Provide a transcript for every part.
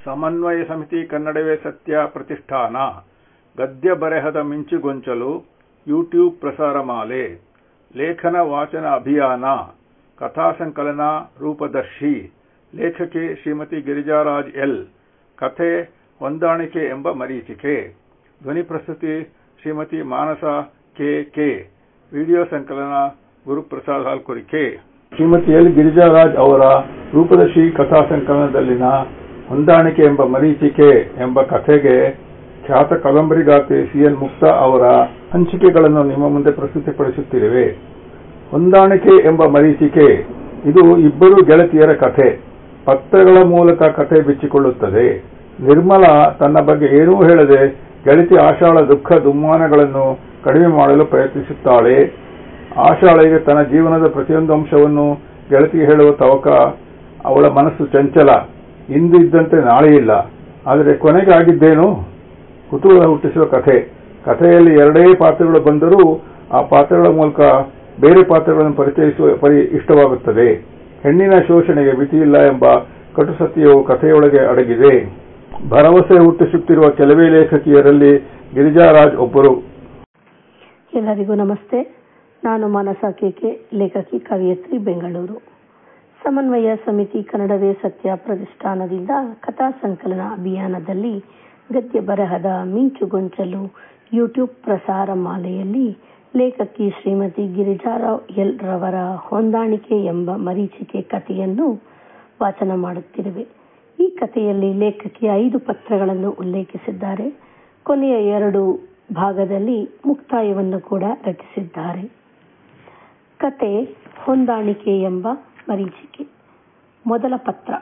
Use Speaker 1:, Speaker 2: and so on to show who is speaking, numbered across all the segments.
Speaker 1: ಸಮನ್ವಯ ಸಮಿತಿ ಕನ್ನಡವೇ ಸತ್ಯ ಪ್ರತಿಷ್ಠಾನ ಗದ್ಯ ಬರೆಹದ ಮಿಂಚುಗೊಂಚಲು ಯೂಟ್ಯೂಬ್ ಪ್ರಸಾರ ಮಾಲೆ ಲೇಖನ ವಾಚನ ಅಭಿಯಾನ ಕಥಾಸಂಕಲನ ರೂಪದರ್ಶಿ ಲೇಖಕಿ ಶ್ರೀಮತಿ ಗಿರಿಜಾರಾಜ್ ಎಲ್ ಕಥೆ ಹೊಂದಾಣಿಕೆ ಎಂಬ ಮರೀಚಿಕೆ ಧ್ವನಿ ಪ್ರಸ್ತುತಿ Shrimati Manasa K K video ಸಂಕಲನ ಗುರುಪ್ರಸಾದ್ ಹಾಲ್ಕುರಿಕೆ ಶ್ರೀಮತಿ ಎಲ್ ಗಿರಿಜಾರಾಜ್ ಅವರ ರೂಪದರ್ಶಿ ಕಥಾ ಸಂಕಲನದಲ್ಲಿನ ಹೊಂದಾಣಿಕೆ ಎಂಬ ಮರೀಚಿಕೆ ಎಂಬ ಕಥೆಗೆ ಖ್ಯಾತ ಕಾದಂಬರಿಗಾರ್ತಿ ಸಿಎನ್ ಮುಕ್ತಾ ಅವರ ಹಂಚಿಕೆಗಳನ್ನು ನಿಮ್ಮ ಮುಂದೆ ಪ್ರಸ್ತುತಿಪಡಿಸುತ್ತಿರುವೆ ಹೊಂದಾಣಿಕೆ ಎಂಬ ಮರೀಚಿಕೆ ಇದು ಇಬ್ಬರು ಗೆಳತಿಯರ ಕಥೆ ಪತ್ರಗಳ ಮೂಲಕ ಕಥೆ ಬಿಚ್ಚಿಕೊಳ್ಳುತ್ತದೆ ನಿರ್ಮಲಾ ತನ್ನ ಬಗ್ಗೆ ಏನೂ ಹೇಳದೆ ಗೆಳತಿ ಆಶಾಳ ದುಃಖ ದುಮ್ಮಾನಗಳನ್ನು ಕಡಿಮೆ ಮಾಡಲು ಪ್ರಯತ್ನಿಸುತ್ತಾಳೆ ಆಶಾಳಿಗೆ ತನ್ನ ಜೀವನದ ಪ್ರತಿಯೊಂದು ಅಂಶವನ್ನು ಗೆಳತಿಗೆ ಹೇಳುವ ತವಕ ಅವಳ ಮನಸ್ಸು ಚಂಚಲ ಇಂದು ಇದ್ದಂತೆ ನಾಳೆ ಇಲ್ಲ ಆದರೆ ಕೊನೆಗೆ ಆಗಿದ್ದೇನು ಕುತೂಹಲ ಹುಟ್ಟಿಸುವ ಕಥೆ ಕಥೆಯಲ್ಲಿ ಎರಡೇ ಪಾತ್ರಗಳು ಬಂದರೂ ಆ ಪಾತ್ರಗಳ ಮೂಲಕ ಬೇರೆ ಪಾತ್ರಗಳನ್ನು ಪರಿಚಯಿಸುವ ಪರಿ ಇಷ್ಟವಾಗುತ್ತದೆ ಹೆಣ್ಣಿನ ಶೋಷಣೆಗೆ ಮಿತಿಯಿಲ್ಲ ಎಂಬ ಕಟು ಸತ್ಯವು ಕಥೆಯೊಳಗೆ ಅಡಗಿದೆ ಭರವಸೆ ಹುಟ್ಟಿಸುತ್ತಿರುವ ಕೆಲವೇ ಲೇಖಕಿಯರಲ್ಲಿ ಗಿರಿಜಾರಾಜ್ ಒಬ್ಬರು
Speaker 2: ಎಲ್ಲರಿಗೂ ನಮಸ್ತೆ ನಾನು ಮಾನಸ ಕೆಕೆ ಲೇಖಕಿ ಕವಿಯತ್ರಿ ಬೆಂಗಳೂರು ಸಮನ್ವಯ ಸಮಿತಿ ಕನ್ನಡವೇ ಸತ್ಯ ಪ್ರತಿಷ್ಠಾನದಿಂದ ಕಥಾ ಸಂಕಲನ ಅಭಿಯಾನದಲ್ಲಿ ಗದ್ಯ ಬರಹದ ಮಿಂಚುಗೊಂಚಲು ಯೂಟ್ಯೂಬ್ ಪ್ರಸಾರ ಮಾಲೆಯಲ್ಲಿ ಲೇಖಕಿ ಶ್ರೀಮತಿ ಗಿರಿಜಾರಾವ್ ಎಲ್ ರವರ ಹೊಂದಾಣಿಕೆ ಎಂಬ ಮರೀಚಿಕೆ ಕಥೆಯನ್ನು ವಾಚನ ಮಾಡುತ್ತಿರುವೆ ಈ ಕಥೆಯಲ್ಲಿ ಲೇಖಕಿ ಐದು ಪತ್ರಗಳನ್ನು ಉಲ್ಲೇಖಿಸಿದ್ದಾರೆ ಕೊನೆಯ ಎರಡು ಭಾಗದಲ್ಲಿ ಮುಕ್ತಾಯವನ್ನು ಕೂಡ ರಚಿಸಿದ್ದಾರೆ ಕತೆ ಹೊಂದಾಣಿಕೆ ಎಂಬ ಮರೀಚಿಕೆ ಮೊದಲ ಪತ್ರ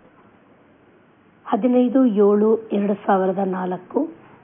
Speaker 2: ಹದಿನೈದು ಏಳು ಎರಡು ಸಾವಿರದ ನಾಲ್ಕು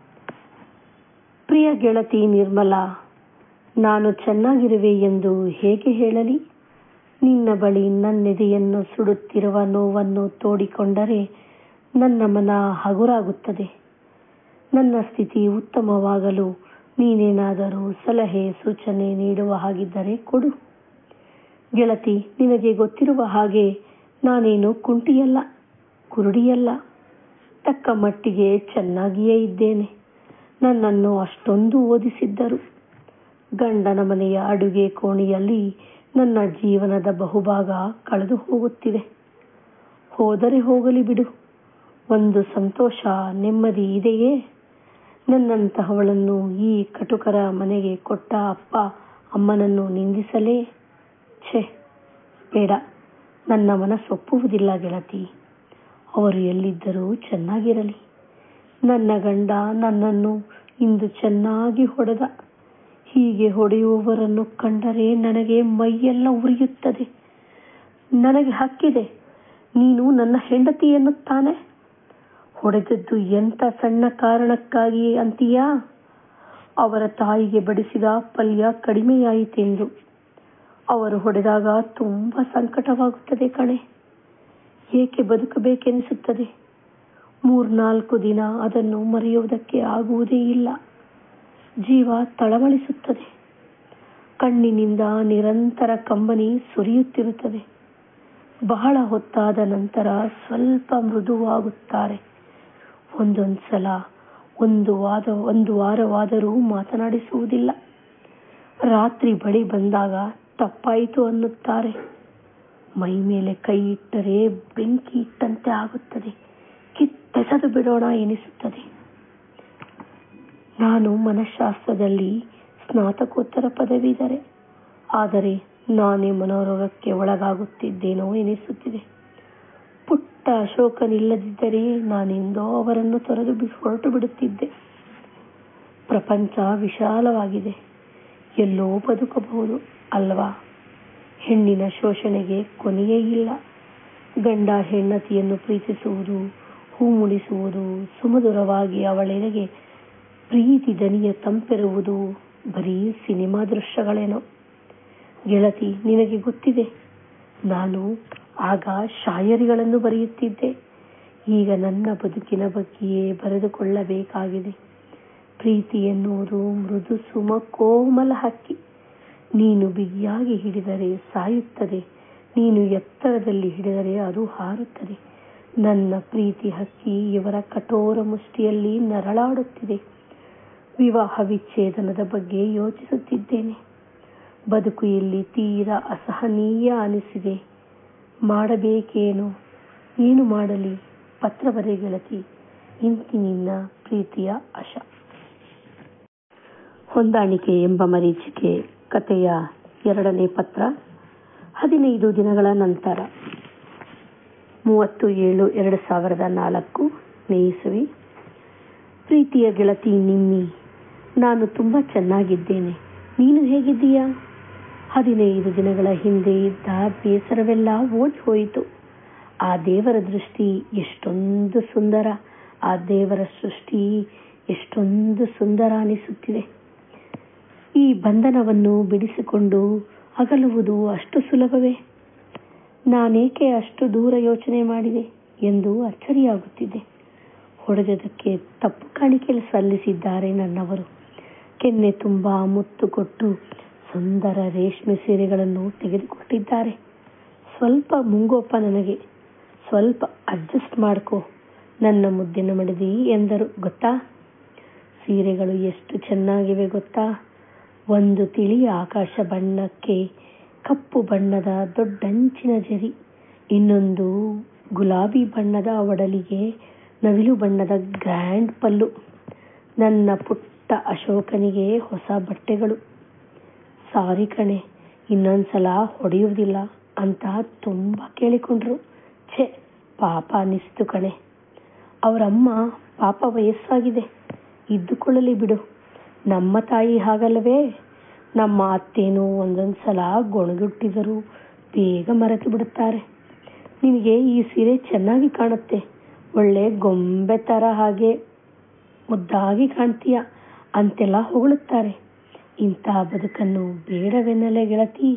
Speaker 2: ಪ್ರಿಯ ಗೆಳತಿ ನಿರ್ಮಲಾ ನಾನು ಚೆನ್ನಾಗಿರುವೆ ಎಂದು ಹೇಗೆ ಹೇಳಲಿ ನಿನ್ನ ಬಳಿ ನನ್ನೆದೆಯನ್ನು ಸುಡುತ್ತಿರುವ ನೋವನ್ನು ತೋಡಿಕೊಂಡರೆ ನನ್ನ ಮನ ಹಗುರಾಗುತ್ತದೆ ನನ್ನ ಸ್ಥಿತಿ ಉತ್ತಮವಾಗಲು ನೀನೇನಾದರೂ ಸಲಹೆ ಸೂಚನೆ ನೀಡುವ ಹಾಗಿದ್ದರೆ ಕೊಡು ಗೆಳತಿ ನಿನಗೆ ಗೊತ್ತಿರುವ ಹಾಗೆ ನಾನೇನು ಕುಂಟಿಯಲ್ಲ ಕುರುಡಿಯಲ್ಲ ತಕ್ಕ ಮಟ್ಟಿಗೆ ಚೆನ್ನಾಗಿಯೇ ಇದ್ದೇನೆ ನನ್ನನ್ನು ಅಷ್ಟೊಂದು ಓದಿಸಿದ್ದರು ಗಂಡನ ಮನೆಯ ಅಡುಗೆ ಕೋಣೆಯಲ್ಲಿ ನನ್ನ ಜೀವನದ ಬಹುಭಾಗ ಕಳೆದು ಹೋಗುತ್ತಿದೆ ಹೋದರೆ ಹೋಗಲಿ ಬಿಡು ಒಂದು ಸಂತೋಷ ನೆಮ್ಮದಿ ಇದೆಯೇ ನನ್ನಂತಹವಳನ್ನು ಈ ಕಟುಕರ ಮನೆಗೆ ಕೊಟ್ಟ ಅಪ್ಪ ಅಮ್ಮನನ್ನು ನಿಂದಿಸಲೇ ಛೆ ಬೇಡ ನನ್ನ ಮನಸ್ಸೊಪ್ಪುವುದಿಲ್ಲ ಗೆಳತಿ ಅವರು ಎಲ್ಲಿದ್ದರೂ ಚೆನ್ನಾಗಿರಲಿ ನನ್ನ ಗಂಡ ನನ್ನನ್ನು ಇಂದು ಚೆನ್ನಾಗಿ ಹೊಡೆದ ಹೀಗೆ ಹೊಡೆಯುವವರನ್ನು ಕಂಡರೆ ನನಗೆ ಮೈಯೆಲ್ಲ ಉರಿಯುತ್ತದೆ ನನಗೆ ಹಕ್ಕಿದೆ ನೀನು ನನ್ನ ಹೆಂಡತಿ ಎನ್ನುತ್ತಾನೆ ಹೊಡೆದದ್ದು ಎಂಥ ಸಣ್ಣ ಕಾರಣಕ್ಕಾಗಿ ಅಂತೀಯಾ ಅವರ ತಾಯಿಗೆ ಬಡಿಸಿದ ಪಲ್ಯ ಕಡಿಮೆಯಾಯಿತೆಂದು ಅವರು ಹೊಡೆದಾಗ ತುಂಬ ಸಂಕಟವಾಗುತ್ತದೆ ಕಣೆ ಏಕೆ ಬದುಕಬೇಕೆನಿಸುತ್ತದೆ ಮೂರ್ನಾಲ್ಕು ದಿನ ಅದನ್ನು ಮರೆಯುವುದಕ್ಕೆ ಆಗುವುದೇ ಇಲ್ಲ ಜೀವ ತಳಮಳಿಸುತ್ತದೆ ಕಣ್ಣಿನಿಂದ ನಿರಂತರ ಕಂಬನಿ ಸುರಿಯುತ್ತಿರುತ್ತದೆ ಬಹಳ ಹೊತ್ತಾದ ನಂತರ ಸ್ವಲ್ಪ ಮೃದುವಾಗುತ್ತಾರೆ ಒಂದೊಂದು ಸಲ ಒಂದು ವಾದ ಒಂದು ವಾರವಾದರೂ ಮಾತನಾಡಿಸುವುದಿಲ್ಲ ರಾತ್ರಿ ಬಳಿ ಬಂದಾಗ ತಪ್ಪಾಯಿತು ಅನ್ನುತ್ತಾರೆ ಮೈ ಮೇಲೆ ಕೈ ಇಟ್ಟರೆ ಬೆಂಕಿ ಇಟ್ಟಂತೆ ಆಗುತ್ತದೆ ಕಿತ್ತೆಸೆದು ಬಿಡೋಣ ಎನಿಸುತ್ತದೆ ನಾನು ಮನಃಶಾಸ್ತ್ರದಲ್ಲಿ ಸ್ನಾತಕೋತ್ತರ ಪದವಿದರೆ ಆದರೆ ನಾನೇ ಮನೋರೋಗಕ್ಕೆ ಒಳಗಾಗುತ್ತಿದ್ದೇನೋ ಎನಿಸುತ್ತಿದೆ ಪುಟ್ಟ ಅಶೋಕನಿಲ್ಲದಿದ್ದರೆ ನಾನೆಂದೋ ಅವರನ್ನು ತೊರೆದು ಹೊರಟು ಬಿಡುತ್ತಿದ್ದೆ ಪ್ರಪಂಚ ವಿಶಾಲವಾಗಿದೆ ಎಲ್ಲೋ ಬದುಕಬಹುದು ಅಲ್ವಾ ಹೆಣ್ಣಿನ ಶೋಷಣೆಗೆ ಕೊನೆಯೇ ಇಲ್ಲ ಗಂಡ ಹೆಂಡತಿಯನ್ನು ಪ್ರೀತಿಸುವುದು ಹೂ ಮುಡಿಸುವುದು ಸುಮಧುರವಾಗಿ ಅವಳೆಡೆಗೆ ಪ್ರೀತಿ ದನಿಯ ತಂಪೆರುವುದು ಬರೀ ಸಿನಿಮಾ ದೃಶ್ಯಗಳೇನೋ ಗೆಳತಿ ನಿನಗೆ ಗೊತ್ತಿದೆ ನಾನು ಆಗ ಶಾಯರಿಗಳನ್ನು ಬರೆಯುತ್ತಿದ್ದೆ ಈಗ ನನ್ನ ಬದುಕಿನ ಬಗ್ಗೆಯೇ ಬರೆದುಕೊಳ್ಳಬೇಕಾಗಿದೆ ಪ್ರೀತಿ ಎನ್ನುವುದು ಮೃದು ಸುಮ ಕೋಮಲ ಹಕ್ಕಿ ನೀನು ಬಿಗಿಯಾಗಿ ಹಿಡಿದರೆ ಸಾಯುತ್ತದೆ ನೀನು ಎತ್ತರದಲ್ಲಿ ಹಿಡಿದರೆ ಅದು ಹಾರುತ್ತದೆ ನನ್ನ ಪ್ರೀತಿ ಹಕ್ಕಿ ಇವರ ಕಠೋರ ಮುಷ್ಟಿಯಲ್ಲಿ ನರಳಾಡುತ್ತಿದೆ ವಿವಾಹ ವಿಚ್ಛೇದನದ ಬಗ್ಗೆ ಯೋಚಿಸುತ್ತಿದ್ದೇನೆ ಬದುಕು ಇಲ್ಲಿ ತೀರಾ ಅಸಹನೀಯ ಅನಿಸಿದೆ ಮಾಡಬೇಕೇನು ಏನು ಮಾಡಲಿ ಪತ್ರ ಬರೆ ಗೆಳತಿ ಇಂತಿ ನಿನ್ನ ಪ್ರೀತಿಯ ಆಶ ಹೊಂದಾಣಿಕೆ ಎಂಬ ಮರೀಚಿಕೆ ಕಥೆಯ ಎರಡನೇ ಪತ್ರ ಹದಿನೈದು ದಿನಗಳ ನಂತರ ಮೂವತ್ತು ಏಳು ಎರಡು ಸಾವಿರದ ನಾಲ್ಕು ನೇಯಿಸುವಿ ಪ್ರೀತಿಯ ಗೆಳತಿ ನಿಮ್ಮಿ ನಾನು ತುಂಬ ಚೆನ್ನಾಗಿದ್ದೇನೆ ನೀನು ಹೇಗಿದ್ದೀಯಾ ಹದಿನೈದು ದಿನಗಳ ಹಿಂದೆ ಇದ್ದ ಬೇಸರವೆಲ್ಲ ಓಡಿ ಹೋಯಿತು ಆ ದೇವರ ದೃಷ್ಟಿ ಎಷ್ಟೊಂದು ಸುಂದರ ಆ ದೇವರ ಸೃಷ್ಟಿ ಎಷ್ಟೊಂದು ಸುಂದರ ಅನಿಸುತ್ತಿದೆ ಈ ಬಂಧನವನ್ನು ಬಿಡಿಸಿಕೊಂಡು ಅಗಲುವುದು ಅಷ್ಟು ಸುಲಭವೇ ನಾನೇಕೆ ಅಷ್ಟು ದೂರ ಯೋಚನೆ ಮಾಡಿದೆ ಎಂದು ಅಚ್ಚರಿಯಾಗುತ್ತಿದೆ ಹೊಡೆದಕ್ಕೆ ತಪ್ಪು ಕಾಣಿಕೆ ಸಲ್ಲಿಸಿದ್ದಾರೆ ನನ್ನವರು ಕೆನ್ನೆ ತುಂಬಾ ಮುತ್ತು ಕೊಟ್ಟು ಸುಂದರ ರೇಷ್ಮೆ ಸೀರೆಗಳನ್ನು ತೆಗೆದುಕೊಟ್ಟಿದ್ದಾರೆ ಸ್ವಲ್ಪ ಮುಂಗೋಪ ನನಗೆ ಸ್ವಲ್ಪ ಅಡ್ಜಸ್ಟ್ ಮಾಡ್ಕೋ ನನ್ನ ಮುದ್ದಿನ ಮಡದಿ ಎಂದರು ಗೊತ್ತಾ ಸೀರೆಗಳು ಎಷ್ಟು ಚೆನ್ನಾಗಿವೆ ಗೊತ್ತಾ ಒಂದು ತಿಳಿ ಆಕಾಶ ಬಣ್ಣಕ್ಕೆ ಕಪ್ಪು ಬಣ್ಣದ ದೊಡ್ಡಂಚಿನ ಜರಿ ಇನ್ನೊಂದು ಗುಲಾಬಿ ಬಣ್ಣದ ಒಡಲಿಗೆ ನವಿಲು ಬಣ್ಣದ ಗ್ರ್ಯಾಂಡ್ ಪಲ್ಲು ನನ್ನ ಪುಟ್ಟ ಅಶೋಕನಿಗೆ ಹೊಸ ಬಟ್ಟೆಗಳು ಸಾರಿ ಕಣೆ ಇನ್ನೊಂದ್ಸಲ ಹೊಡೆಯುವುದಿಲ್ಲ ಅಂತ ತುಂಬ ಕೇಳಿಕೊಂಡ್ರು ಛೆ ಪಾಪ ಅನ್ನಿಸ್ತು ಕಣೆ ಅವರಮ್ಮ ಪಾಪ ವಯಸ್ಸಾಗಿದೆ ಇದ್ದುಕೊಳ್ಳಲಿ ಬಿಡು ನಮ್ಮ ತಾಯಿ ಹಾಗಲ್ಲವೇ ನಮ್ಮ ಅತ್ತೇನು ಒಂದೊಂದು ಸಲ ಗೊಣಗುಟ್ಟಿದರೂ ಬೇಗ ಮರೆತು ಬಿಡುತ್ತಾರೆ ನಿನಗೆ ಈ ಸೀರೆ ಚೆನ್ನಾಗಿ ಕಾಣುತ್ತೆ ಒಳ್ಳೆ ಗೊಂಬೆ ಥರ ಹಾಗೆ ಮುದ್ದಾಗಿ ಕಾಣ್ತೀಯ ಅಂತೆಲ್ಲ ಹೊಗಳುತ್ತಾರೆ ಇಂಥ ಬದುಕನ್ನು ಬೇಡವೆನ್ನಲೇ ಗೆಳತಿ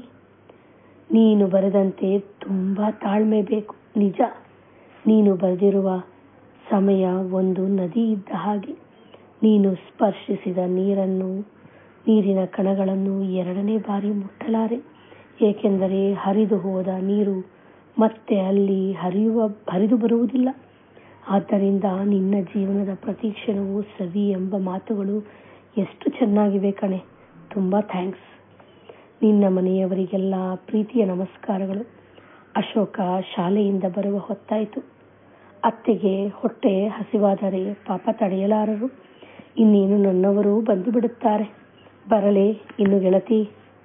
Speaker 2: ನೀನು ಬರೆದಂತೆ ತುಂಬ ತಾಳ್ಮೆ ಬೇಕು ನಿಜ ನೀನು ಬರೆದಿರುವ ಸಮಯ ಒಂದು ನದಿ ಇದ್ದ ಹಾಗೆ ನೀನು ಸ್ಪರ್ಶಿಸಿದ ನೀರನ್ನು ನೀರಿನ ಕಣಗಳನ್ನು ಎರಡನೇ ಬಾರಿ ಮುಟ್ಟಲಾರೆ ಏಕೆಂದರೆ ಹರಿದು ಹೋದ ನೀರು ಮತ್ತೆ ಅಲ್ಲಿ ಹರಿಯುವ ಹರಿದು ಬರುವುದಿಲ್ಲ ಆದ್ದರಿಂದ ನಿನ್ನ ಜೀವನದ ಪ್ರತಿ ಕ್ಷಣವೂ ಸವಿ ಎಂಬ ಮಾತುಗಳು ಎಷ್ಟು ಚೆನ್ನಾಗಿವೆ ಕಣೆ ತುಂಬ ಥ್ಯಾಂಕ್ಸ್ ನಿನ್ನ ಮನೆಯವರಿಗೆಲ್ಲ ಪ್ರೀತಿಯ ನಮಸ್ಕಾರಗಳು ಅಶೋಕ ಶಾಲೆಯಿಂದ ಬರುವ ಹೊತ್ತಾಯಿತು ಅತ್ತೆಗೆ ಹೊಟ್ಟೆ ಹಸಿವಾದರೆ ಪಾಪ ತಡೆಯಲಾರರು ಇನ್ನೇನು ನನ್ನವರು ಬಂದು ಬಿಡುತ್ತಾರೆ ಬರಲೇ ಇನ್ನು ಗೆಳತಿ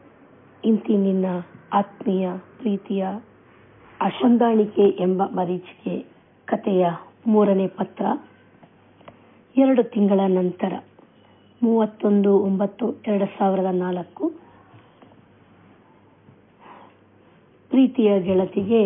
Speaker 2: ಇಂತಿ ನಿನ್ನ ಆತ್ಮೀಯ ಪ್ರೀತಿಯ ಅಶಂದಾಣಿಕೆ ಎಂಬ ಮರೀಚಿಕೆ ಕಥೆಯ ಮೂರನೇ ಪತ್ರ ಎರಡು ತಿಂಗಳ ನಂತರ ಮೂವತ್ತೊಂದು ಒಂಬತ್ತು ಎರಡು ಸಾವಿರದ ನಾಲ್ಕು ಪ್ರೀತಿಯ ಗೆಳತಿಗೆ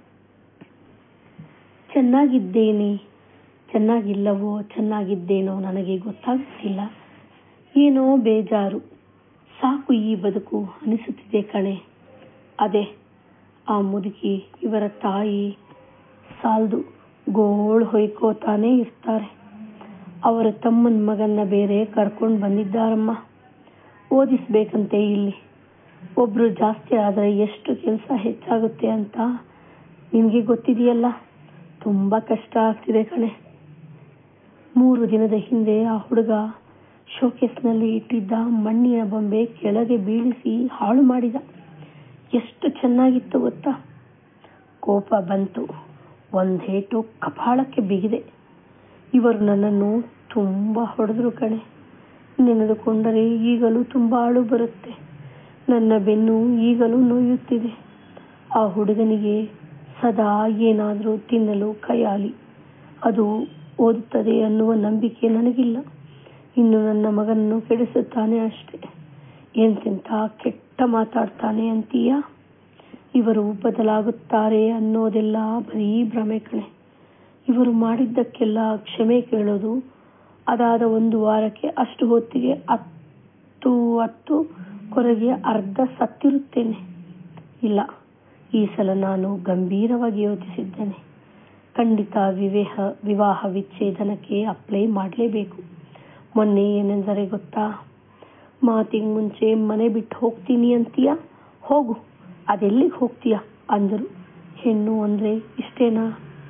Speaker 2: ಚೆನ್ನಾಗಿದ್ದೇನೆ ಚೆನ್ನಾಗಿಲ್ಲವೋ ಚೆನ್ನಾಗಿದ್ದೇನೋ ನನಗೆ ಗೊತ್ತಾಗುತ್ತಿಲ್ಲ ಏನೋ ಬೇಜಾರು ಸಾಕು ಈ ಬದುಕು ಅನಿಸುತ್ತಿದೆ ಕಣೆ ಅದೇ ಆ ಮುದುಕಿ ಇವರ ತಾಯಿ ಸಾಲ್ದು ಗೋಳು ಹೊಯ್ಕೋತಾನೇ ಇರ್ತಾರೆ ಅವರ ತಮ್ಮನ ಮಗನ್ನ ಬೇರೆ ಕರ್ಕೊಂಡು ಬಂದಿದ್ದಾರಮ್ಮ ಓದಿಸ್ಬೇಕಂತೆ ಇಲ್ಲಿ ಒಬ್ರು ಜಾಸ್ತಿ ಆದರೆ ಎಷ್ಟು ಕೆಲಸ ಹೆಚ್ಚಾಗುತ್ತೆ ಅಂತ ನಿನಗೆ ಗೊತ್ತಿದೆಯಲ್ಲ ತುಂಬ ಕಷ್ಟ ಆಗ್ತಿದೆ ಕಣೆ ಮೂರು ದಿನದ ಹಿಂದೆ ಆ ಹುಡುಗ ಶೋಕೇಸ್ನಲ್ಲಿ ಇಟ್ಟಿದ್ದ ಮಣ್ಣಿನ ಬೊಂಬೆ ಕೆಳಗೆ ಬೀಳಿಸಿ ಹಾಳು ಮಾಡಿದ ಎಷ್ಟು ಚೆನ್ನಾಗಿತ್ತು ಗೊತ್ತಾ ಕೋಪ ಬಂತು ಒಂದೇಟು ಕಪಾಳಕ್ಕೆ ಬಿಗಿದೆ ಇವರು ನನ್ನನ್ನು ತುಂಬ ಹೊಡೆದ್ರು ಕಣೆ ನೆನೆದುಕೊಂಡರೆ ಈಗಲೂ ತುಂಬ ಅಳು ಬರುತ್ತೆ ನನ್ನ ಬೆನ್ನು ಈಗಲೂ ನೋಯುತ್ತಿದೆ ಆ ಹುಡುಗನಿಗೆ ಸದಾ ಏನಾದರೂ ತಿನ್ನಲು ಕೈಯಾಲಿ ಅದು ಓದುತ್ತದೆ ಅನ್ನುವ ನಂಬಿಕೆ ನನಗಿಲ್ಲ ಇನ್ನು ನನ್ನ ಮಗನನ್ನು ಕೆಡಿಸುತ್ತಾನೆ ಅಷ್ಟೇ ಎಂತೆಂಥ ಕೆಟ್ಟ ಮಾತಾಡ್ತಾನೆ ಅಂತೀಯ ಇವರು ಬದಲಾಗುತ್ತಾರೆ ಅನ್ನೋದೆಲ್ಲ ಬರೀ ಭ್ರಮೆ ಕಣೆ ಇವರು ಮಾಡಿದ್ದಕ್ಕೆಲ್ಲ ಕ್ಷಮೆ ಕೇಳೋದು ಅದಾದ ಒಂದು ವಾರಕ್ಕೆ ಅಷ್ಟು ಹೊತ್ತಿಗೆ ಹತ್ತು ಹತ್ತು ಕೊರಗೆ ಅರ್ಧ ಸತ್ತಿರುತ್ತೇನೆ ಇಲ್ಲ ಈ ಸಲ ನಾನು ಗಂಭೀರವಾಗಿ ಯೋಚಿಸಿದ್ದೇನೆ ಖಂಡಿತ ವಿವೇಹ ವಿವಾಹ ವಿಚ್ಛೇದನಕ್ಕೆ ಅಪ್ಲೈ ಮಾಡಲೇಬೇಕು ಮೊನ್ನೆ ಏನೆಂದರೆ ಗೊತ್ತಾ ಮಾತಿಗೆ ಮುಂಚೆ ಮನೆ ಬಿಟ್ಟು ಹೋಗ್ತೀನಿ ಅಂತೀಯ ಹೋಗು ಅದೆಲ್ಲಿಗೆ ಹೋಗ್ತೀಯ ಅಂದರು ಹೆಣ್ಣು ಅಂದರೆ ಇಷ್ಟೇನಾ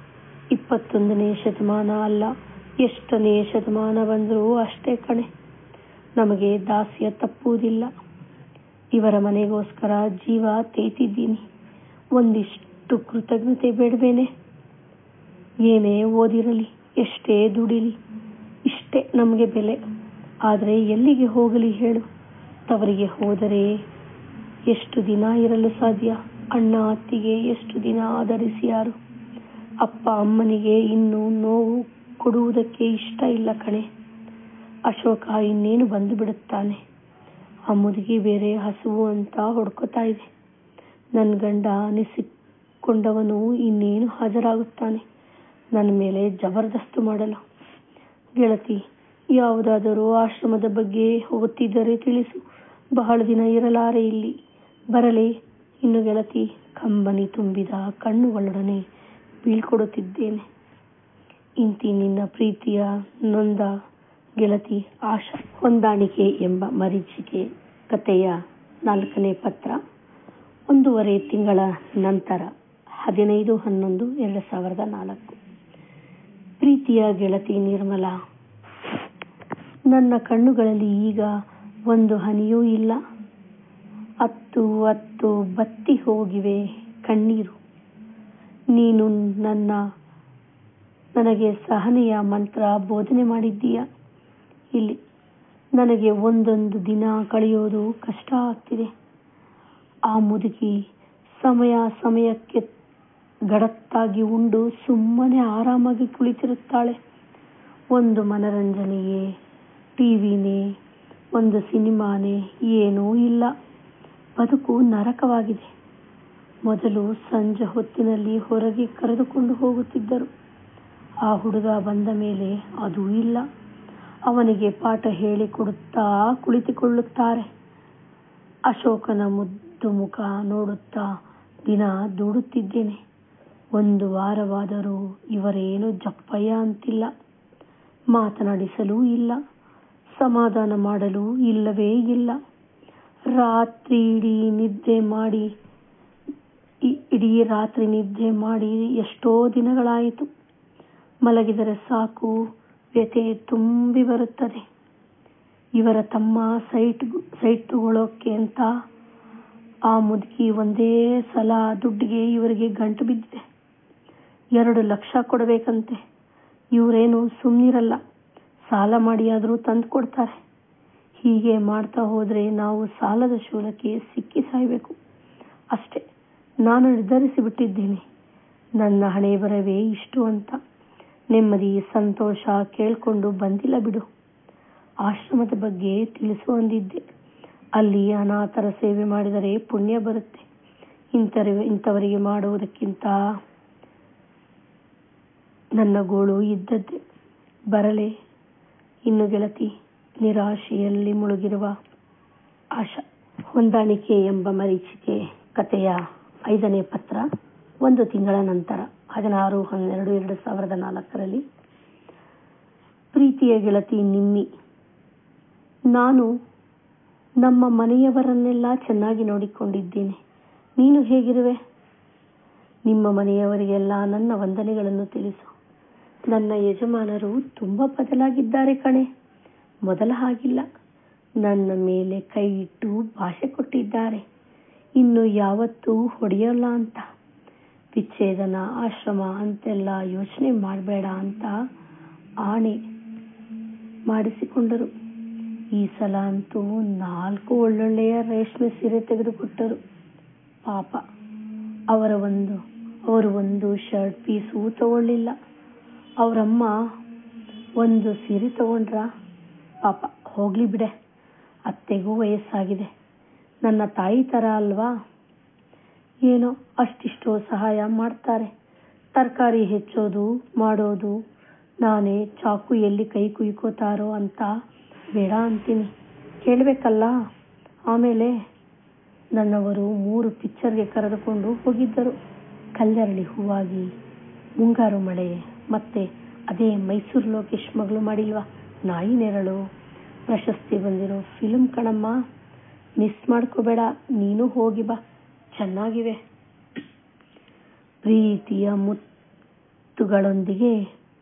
Speaker 2: ಇಪ್ಪತ್ತೊಂದನೇ ಶತಮಾನ ಅಲ್ಲ ಎಷ್ಟನೇ ಶತಮಾನ ಬಂದರೂ ಅಷ್ಟೇ ಕಣೆ ನಮಗೆ ದಾಸ್ಯ ತಪ್ಪುವುದಿಲ್ಲ ಇವರ ಮನೆಗೋಸ್ಕರ ಜೀವ ತೇತಿದ್ದೀನಿ ಒಂದಿಷ್ಟು ಕೃತಜ್ಞತೆ ಬೇಡವೇನೆ ಏನೇ ಓದಿರಲಿ ಎಷ್ಟೇ ದುಡಿಲಿ ಇಷ್ಟೇ ನಮಗೆ ಬೆಲೆ ಆದರೆ ಎಲ್ಲಿಗೆ ಹೋಗಲಿ ಹೇಳು ತವರಿಗೆ ಹೋದರೆ ಎಷ್ಟು ದಿನ ಇರಲು ಸಾಧ್ಯ ಅಣ್ಣ ಅತ್ತಿಗೆ ಎಷ್ಟು ದಿನ ಆಧರಿಸಿ ಯಾರು ಅಪ್ಪ ಅಮ್ಮನಿಗೆ ಇನ್ನು ನೋವು ಕೊಡುವುದಕ್ಕೆ ಇಷ್ಟ ಇಲ್ಲ ಕಣೆ ಅಶೋಕ ಇನ್ನೇನು ಬಂದು ಬಿಡುತ್ತಾನೆ ಆ ಮುದುಗಿ ಬೇರೆ ಹಸುವು ಅಂತ ಹೊಡ್ಕೋತಾ ಇದೆ ನನ್ನ ಗಂಡ ಅನಿಸಿಕೊಂಡವನು ಇನ್ನೇನು ಹಾಜರಾಗುತ್ತಾನೆ ನನ್ನ ಮೇಲೆ ಜಬರ್ದಸ್ತು ಮಾಡಲು ಗೆಳತಿ ಯಾವುದಾದರೂ ಆಶ್ರಮದ ಬಗ್ಗೆ ಹೋಗುತ್ತಿದ್ದರೆ ತಿಳಿಸು ಬಹಳ ದಿನ ಇರಲಾರೆ ಇಲ್ಲಿ ಬರಲೇ ಇನ್ನು ಗೆಳತಿ ಕಂಬನಿ ತುಂಬಿದ ಕಣ್ಣುಗಳೊಡನೆ ಬೀಳ್ಕೊಡುತ್ತಿದ್ದೇನೆ ಇಂತಿ ನಿನ್ನ ಪ್ರೀತಿಯ ನೊಂದ ಗೆಳತಿ ಆಶಾ ಹೊಂದಾಣಿಕೆ ಎಂಬ ಮರೀಚಿಕೆ ಕಥೆಯ ನಾಲ್ಕನೇ ಪತ್ರ ಒಂದೂವರೆ ತಿಂಗಳ ನಂತರ ಹದಿನೈದು ಹನ್ನೊಂದು ಎರಡು ಸಾವಿರದ ನಾಲ್ಕು ಪ್ರೀತಿಯ ಗೆಳತಿ ನಿರ್ಮಲಾ ನನ್ನ ಕಣ್ಣುಗಳಲ್ಲಿ ಈಗ ಒಂದು ಹನಿಯೂ ಇಲ್ಲ ಅತ್ತು ಅತ್ತು ಬತ್ತಿ ಹೋಗಿವೆ ಕಣ್ಣೀರು ನೀನು ನನ್ನ ನನಗೆ ಸಹನೆಯ ಮಂತ್ರ ಬೋಧನೆ ಮಾಡಿದ್ದೀಯ ಇಲ್ಲಿ ನನಗೆ ಒಂದೊಂದು ದಿನ ಕಳೆಯೋದು ಕಷ್ಟ ಆಗ್ತಿದೆ ಆ ಮುದುಕಿ ಸಮಯ ಸಮಯಕ್ಕೆ ಗಡತ್ತಾಗಿ ಉಂಡು ಸುಮ್ಮನೆ ಆರಾಮಾಗಿ ಕುಳಿತಿರುತ್ತಾಳೆ ಒಂದು ಮನರಂಜನೆಯೇ ಟಿವಿನೇ ಒಂದು ಸಿನಿಮಾನೇ ಏನೂ ಇಲ್ಲ ಬದುಕು ನರಕವಾಗಿದೆ ಮೊದಲು ಸಂಜೆ ಹೊತ್ತಿನಲ್ಲಿ ಹೊರಗೆ ಕರೆದುಕೊಂಡು ಹೋಗುತ್ತಿದ್ದರು ಆ ಹುಡುಗ ಬಂದ ಮೇಲೆ ಅದೂ ಇಲ್ಲ ಅವನಿಗೆ ಪಾಠ ಹೇಳಿಕೊಡುತ್ತಾ ಕುಳಿತುಕೊಳ್ಳುತ್ತಾರೆ ಅಶೋಕನ ಮುದ್ದು ಮುಖ ನೋಡುತ್ತಾ ದಿನ ದೂಡುತ್ತಿದ್ದೇನೆ ಒಂದು ವಾರವಾದರೂ ಇವರೇನು ಜಪ್ಪಯ್ಯ ಅಂತಿಲ್ಲ ಮಾತನಾಡಿಸಲೂ ಇಲ್ಲ ಸಮಾಧಾನ ಮಾಡಲು ಇಲ್ಲವೇ ಇಲ್ಲ ರಾತ್ರಿ ಇಡೀ ನಿದ್ದೆ ಮಾಡಿ ಇಡೀ ರಾತ್ರಿ ನಿದ್ದೆ ಮಾಡಿ ಎಷ್ಟೋ ದಿನಗಳಾಯಿತು ಮಲಗಿದರೆ ಸಾಕು ವ್ಯಥೆ ತುಂಬಿ ಬರುತ್ತದೆ ಇವರ ತಮ್ಮ ಸೈಟ್ ಸೈಟ್ ತಗೊಳ್ಳೋಕೆ ಅಂತ ಆ ಮುದುಕಿ ಒಂದೇ ಸಲ ದುಡ್ಡಿಗೆ ಇವರಿಗೆ ಗಂಟು ಬಿದ್ದಿದೆ ಎರಡು ಲಕ್ಷ ಕೊಡಬೇಕಂತೆ ಇವರೇನು ಸುಮ್ಮನಿರಲ್ಲ ಸಾಲ ಮಾಡಿಯಾದರೂ ತಂದು ಕೊಡ್ತಾರೆ ಹೀಗೆ ಮಾಡ್ತಾ ಹೋದರೆ ನಾವು ಸಾಲದ ಶೂಲಕ್ಕೆ ಸಿಕ್ಕಿ ಸಾಯಬೇಕು ಅಷ್ಟೇ ನಾನು ನಿರ್ಧರಿಸಿ ಬಿಟ್ಟಿದ್ದೇನೆ ನನ್ನ ಹಣೆ ಬರವೇ ಇಷ್ಟು ಅಂತ ನೆಮ್ಮದಿ ಸಂತೋಷ ಕೇಳ್ಕೊಂಡು ಬಂದಿಲ್ಲ ಬಿಡು ಆಶ್ರಮದ ಬಗ್ಗೆ ತಿಳಿಸು ಅಂದಿದ್ದೆ ಅಲ್ಲಿ ಅನಾಥರ ಸೇವೆ ಮಾಡಿದರೆ ಪುಣ್ಯ ಬರುತ್ತೆ ಇಂಥರ ಇಂಥವರಿಗೆ ಮಾಡುವುದಕ್ಕಿಂತ ನನ್ನ ಗೋಳು ಇದ್ದದ್ದೇ ಬರಲೇ ಇನ್ನು ಗೆಳತಿ ನಿರಾಶೆಯಲ್ಲಿ ಮುಳುಗಿರುವ ಆಶಾ ಹೊಂದಾಣಿಕೆ ಎಂಬ ಮರೀಚಿಕೆ ಕಥೆಯ ಐದನೇ ಪತ್ರ ಒಂದು ತಿಂಗಳ ನಂತರ ಹದಿನಾರು ಹನ್ನೆರಡು ಎರಡು ಸಾವಿರದ ನಾಲ್ಕರಲ್ಲಿ ಪ್ರೀತಿಯ ಗೆಳತಿ ನಿಮ್ಮಿ ನಾನು ನಮ್ಮ ಮನೆಯವರನ್ನೆಲ್ಲ ಚೆನ್ನಾಗಿ ನೋಡಿಕೊಂಡಿದ್ದೇನೆ ನೀನು ಹೇಗಿರುವೆ ನಿಮ್ಮ ಮನೆಯವರಿಗೆಲ್ಲ ನನ್ನ ವಂದನೆಗಳನ್ನು ತಿಳಿಸು ನನ್ನ ಯಜಮಾನರು ತುಂಬ ಬದಲಾಗಿದ್ದಾರೆ ಕಣೆ ಮೊದಲ ಹಾಗಿಲ್ಲ ನನ್ನ ಮೇಲೆ ಕೈ ಇಟ್ಟು ಭಾಷೆ ಕೊಟ್ಟಿದ್ದಾರೆ ಇನ್ನು ಯಾವತ್ತೂ ಹೊಡೆಯಲ್ಲ ಅಂತ ವಿಚ್ಛೇದನ ಆಶ್ರಮ ಅಂತೆಲ್ಲ ಯೋಚನೆ ಮಾಡಬೇಡ ಅಂತ ಆಣೆ ಮಾಡಿಸಿಕೊಂಡರು ಈ ಸಲ ಅಂತೂ ನಾಲ್ಕು ಒಳ್ಳೊಳ್ಳೆಯ ರೇಷ್ಮೆ ಸೀರೆ ತೆಗೆದುಕೊಟ್ಟರು ಪಾಪ ಅವರ ಒಂದು ಅವರು ಒಂದು ಶರ್ಟ್ ಪೀಸು ತಗೊಳ್ಳಿಲ್ಲ ಅವರಮ್ಮ ಒಂದು ಸೀರೆ ತಗೊಂಡ್ರ ಪಾಪ ಹೋಗ್ಲಿ ಬಿಡೆ ಅತ್ತೆಗೂ ವಯಸ್ಸಾಗಿದೆ ನನ್ನ ತಾಯಿ ಥರ ಅಲ್ವಾ ಏನೋ ಅಷ್ಟಿಷ್ಟೋ ಸಹಾಯ ಮಾಡ್ತಾರೆ ತರಕಾರಿ ಹೆಚ್ಚೋದು ಮಾಡೋದು ನಾನೇ ಚಾಕು ಎಲ್ಲಿ ಕೈ ಕುಯ್ಕೋತಾರೋ ಅಂತ ಬೇಡ ಅಂತೀನಿ ಕೇಳಬೇಕಲ್ಲ ಆಮೇಲೆ ನನ್ನವರು ಮೂರು ಪಿಕ್ಚರ್ಗೆ ಕರೆದುಕೊಂಡು ಹೋಗಿದ್ದರು ಕಲ್ಲರಳಿ ಹೂವಾಗಿ ಮುಂಗಾರು ಮಳೆ ಮತ್ತೆ ಅದೇ ಮೈಸೂರು ಲೋಕೇಶ್ ಮಗಳು ಮಾಡಿಲ್ವಾ ನಾಯಿ ನೆರಳು ಪ್ರಶಸ್ತಿ ಬಂದಿರೋ ಫಿಲ್ಮ್ ಕಣಮ್ಮ ಮಿಸ್ ಮಾಡ್ಕೋಬೇಡ ನೀನು ಹೋಗಿ ಬಾ ಚೆನ್ನಾಗಿವೆ ಪ್ರೀತಿಯ ಮುತ್ತು ಮುತ್ತುಗಳೊಂದಿಗೆ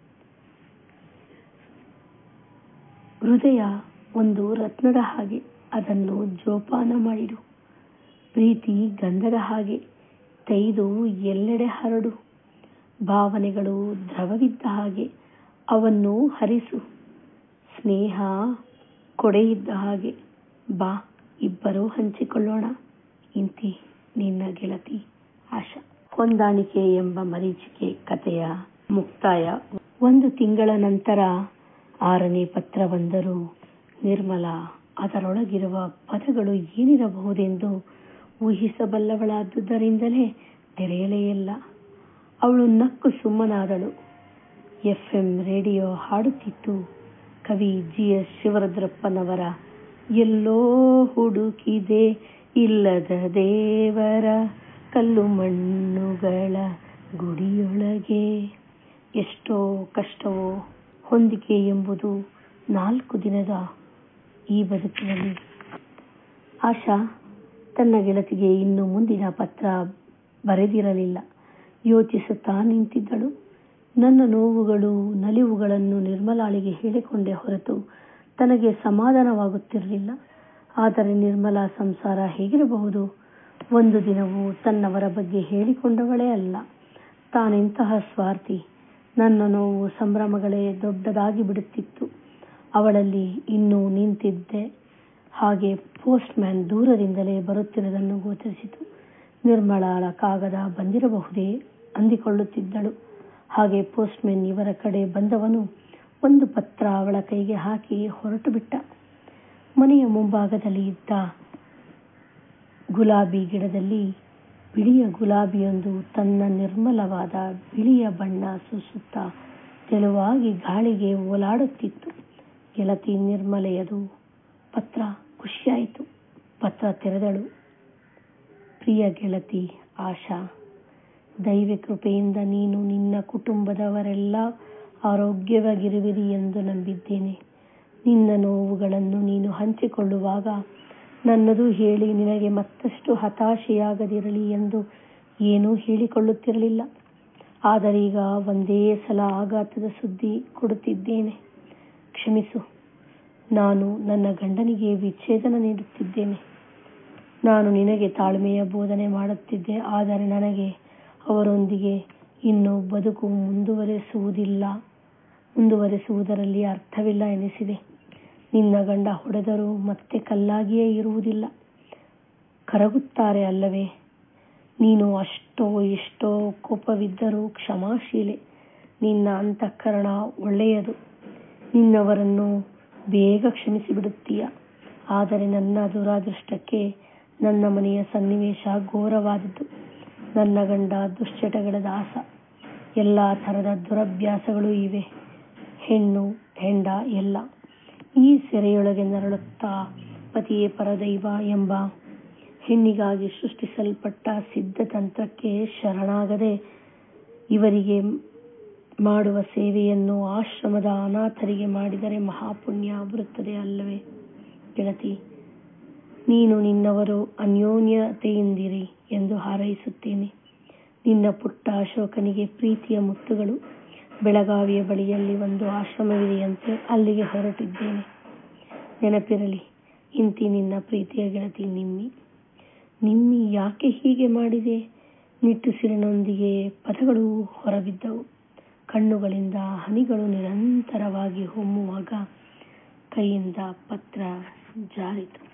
Speaker 2: ಹೃದಯ ಒಂದು ರತ್ನದ ಹಾಗೆ ಅದನ್ನು ಜೋಪಾನ ಮಾಡಿಡು ಪ್ರೀತಿ ಗಂಧದ ಹಾಗೆ ತೆಯ್ದು ಎಲ್ಲೆಡೆ ಹರಡು ಭಾವನೆಗಳು ದ್ರವವಿದ್ದ ಹಾಗೆ ಅವನ್ನು ಹರಿಸು ಸ್ನೇಹ ಕೊಡೆಯಿದ್ದ ಹಾಗೆ ಬಾ ಇಬ್ಬರೂ ಹಂಚಿಕೊಳ್ಳೋಣ ಇಂತಿ ನಿನ್ನ ಗೆಳತಿ ಆಶಾ ಹೊಂದಾಣಿಕೆ ಎಂಬ ಮರೀಚಿಕೆ ಕಥೆಯ ಮುಕ್ತಾಯ ಒಂದು ತಿಂಗಳ ನಂತರ ಆರನೇ ಪತ್ರ ಬಂದರೂ ನಿರ್ಮಲಾ ಅದರೊಳಗಿರುವ ಪದಗಳು ಏನಿರಬಹುದೆಂದು ಊಹಿಸಬಲ್ಲವಳಾದುದರಿಂದಲೇ ತೆರೆಯಲೇ ಇಲ್ಲ ಅವಳು ನಕ್ಕು ಸುಮ್ಮನಾದಳು ಎಫ್ಎಂ ರೇಡಿಯೋ ಹಾಡುತ್ತಿತ್ತು ಕವಿ ಜಿ ಎಸ್ ಶಿವರುದ್ರಪ್ಪನವರ ಎಲ್ಲೋ ಹುಡುಕಿದೆ ಇಲ್ಲದ ದೇವರ ಕಲ್ಲು ಮಣ್ಣುಗಳ ಗುಡಿಯೊಳಗೆ ಎಷ್ಟೋ ಕಷ್ಟವೋ ಹೊಂದಿಕೆ ಎಂಬುದು ನಾಲ್ಕು ದಿನದ ಈ ಬದುಕಿನಲ್ಲಿ ಆಶಾ ತನ್ನ ಗೆಳತಿಗೆ ಇನ್ನು ಮುಂದಿನ ಪತ್ರ ಬರೆದಿರಲಿಲ್ಲ ಯೋಚಿಸುತ್ತಾ ನಿಂತಿದ್ದಳು ನನ್ನ ನೋವುಗಳು ನಲಿವುಗಳನ್ನು ನಿರ್ಮಲಾಳಿಗೆ ಹೇಳಿಕೊಂಡೆ ಹೊರತು ತನಗೆ ಸಮಾಧಾನವಾಗುತ್ತಿರಲಿಲ್ಲ ಆದರೆ ನಿರ್ಮಲಾ ಸಂಸಾರ ಹೇಗಿರಬಹುದು ಒಂದು ದಿನವೂ ತನ್ನವರ ಬಗ್ಗೆ ಹೇಳಿಕೊಂಡವಳೇ ಅಲ್ಲ ತಾನೆಂತಹ ಸ್ವಾರ್ಥಿ ನನ್ನ ನೋವು ಸಂಭ್ರಮಗಳೇ ದೊಡ್ಡದಾಗಿ ಬಿಡುತ್ತಿತ್ತು ಅವಳಲ್ಲಿ ಇನ್ನೂ ನಿಂತಿದ್ದೆ ಹಾಗೆ ಪೋಸ್ಟ್ ಮ್ಯಾನ್ ದೂರದಿಂದಲೇ ಬರುತ್ತಿರುವುದನ್ನು ಗೋಚರಿಸಿತು ನಿರ್ಮಲಾಳ ಕಾಗದ ಬಂದಿರಬಹುದೇ ಅಂದಿಕೊಳ್ಳುತ್ತಿದ್ದಳು ಹಾಗೆ ಪೋಸ್ಟ್ ಮ್ಯಾನ್ ಇವರ ಕಡೆ ಬಂದವನು ಒಂದು ಪತ್ರ ಅವಳ ಕೈಗೆ ಹಾಕಿ ಹೊರಟು ಬಿಟ್ಟ ಮನೆಯ ಮುಂಭಾಗದಲ್ಲಿ ಇದ್ದ ಗುಲಾಬಿ ಗಿಡದಲ್ಲಿ ಬಿಳಿಯ ಗುಲಾಬಿಯೊಂದು ತನ್ನ ನಿರ್ಮಲವಾದ ಬಿಳಿಯ ಬಣ್ಣ ಸೂಸುತ್ತಾ ತೆಳುವಾಗಿ ಗಾಳಿಗೆ ಓಲಾಡುತ್ತಿತ್ತು ಗೆಳತಿ ನಿರ್ಮಲೆಯದು ಪತ್ರ ಖುಷಿಯಾಯಿತು ಪತ್ರ ತೆರೆದಳು ಪ್ರಿಯ ಗೆಳತಿ ಆಶಾ ದೈವ ಕೃಪೆಯಿಂದ ನೀನು ನಿನ್ನ ಕುಟುಂಬದವರೆಲ್ಲ ಆರೋಗ್ಯವಾಗಿರುವಿರಿ ಎಂದು ನಂಬಿದ್ದೇನೆ ನಿನ್ನ ನೋವುಗಳನ್ನು ನೀನು ಹಂಚಿಕೊಳ್ಳುವಾಗ ನನ್ನದು ಹೇಳಿ ನಿನಗೆ ಮತ್ತಷ್ಟು ಹತಾಶೆಯಾಗದಿರಲಿ ಎಂದು ಏನೂ ಹೇಳಿಕೊಳ್ಳುತ್ತಿರಲಿಲ್ಲ ಆದರೀಗ ಒಂದೇ ಸಲ ಆಘಾತದ ಸುದ್ದಿ ಕೊಡುತ್ತಿದ್ದೇನೆ ಕ್ಷಮಿಸು ನಾನು ನನ್ನ ಗಂಡನಿಗೆ ವಿಚ್ಛೇದನ ನೀಡುತ್ತಿದ್ದೇನೆ ನಾನು ನಿನಗೆ ತಾಳ್ಮೆಯ ಬೋಧನೆ ಮಾಡುತ್ತಿದ್ದೆ ಆದರೆ ನನಗೆ ಅವರೊಂದಿಗೆ ಇನ್ನು ಬದುಕು ಮುಂದುವರೆಸುವುದಿಲ್ಲ ಮುಂದುವರೆಸುವುದರಲ್ಲಿ ಅರ್ಥವಿಲ್ಲ ಎನಿಸಿದೆ ನಿನ್ನ ಗಂಡ ಹೊಡೆದರೂ ಮತ್ತೆ ಕಲ್ಲಾಗಿಯೇ ಇರುವುದಿಲ್ಲ ಕರಗುತ್ತಾರೆ ಅಲ್ಲವೇ ನೀನು ಅಷ್ಟೋ ಎಷ್ಟೋ ಕೋಪವಿದ್ದರೂ ಕ್ಷಮಾಶೀಲೆ ನಿನ್ನ ಅಂತಃಕರಣ ಒಳ್ಳೆಯದು ನಿನ್ನವರನ್ನು ಬೇಗ ಕ್ಷಮಿಸಿಬಿಡುತ್ತೀಯ ಆದರೆ ನನ್ನ ದುರಾದೃಷ್ಟಕ್ಕೆ ನನ್ನ ಮನೆಯ ಸನ್ನಿವೇಶ ಘೋರವಾದದ್ದು ನನ್ನ ಗಂಡ ದುಶ್ಚಟಗಳ ದಾಸ ಎಲ್ಲ ಥರದ ದುರಭ್ಯಾಸಗಳೂ ಇವೆ ಹೆಣ್ಣು ಹೆಂಡ ಎಲ್ಲ ಈ ಸೆರೆಯೊಳಗೆ ನರಳುತ್ತಾ ಪತಿಯೇ ಪರದೈವ ಎಂಬ ಹೆಣ್ಣಿಗಾಗಿ ಸೃಷ್ಟಿಸಲ್ಪಟ್ಟ ಸಿದ್ಧತಂತ್ರಕ್ಕೆ ಶರಣಾಗದೆ ಇವರಿಗೆ ಮಾಡುವ ಸೇವೆಯನ್ನು ಆಶ್ರಮದ ಅನಾಥರಿಗೆ ಮಾಡಿದರೆ ಮಹಾಪುಣ್ಯ ಬರುತ್ತದೆ ಅಲ್ಲವೇ ಗೆಳತಿ ನೀನು ನಿನ್ನವರು ಅನ್ಯೋನ್ಯತೆಯಿಂದಿರಿ ಎಂದು ಹಾರೈಸುತ್ತೇನೆ ನಿನ್ನ ಪುಟ್ಟ ಅಶೋಕನಿಗೆ ಪ್ರೀತಿಯ ಮುತ್ತುಗಳು ಬೆಳಗಾವಿಯ ಬಳಿಯಲ್ಲಿ ಒಂದು ಆಶ್ರಮವಿದೆಯಂತೆ ಅಲ್ಲಿಗೆ ಹೊರಟಿದ್ದೇನೆ ನೆನಪಿರಲಿ ಇಂತಿ ನಿನ್ನ ಪ್ರೀತಿಯ ಗೆಳತಿ ನಿಮ್ಮಿ ನಿಮ್ಮಿ ಯಾಕೆ ಹೀಗೆ ಮಾಡಿದೆ ನಿಟ್ಟುಸಿರಿನೊಂದಿಗೆ ಪದಗಳು ಹೊರಬಿದ್ದವು ಕಣ್ಣುಗಳಿಂದ ಹನಿಗಳು ನಿರಂತರವಾಗಿ ಹೊಮ್ಮುವಾಗ ಕೈಯಿಂದ ಪತ್ರ ಜಾರಿತು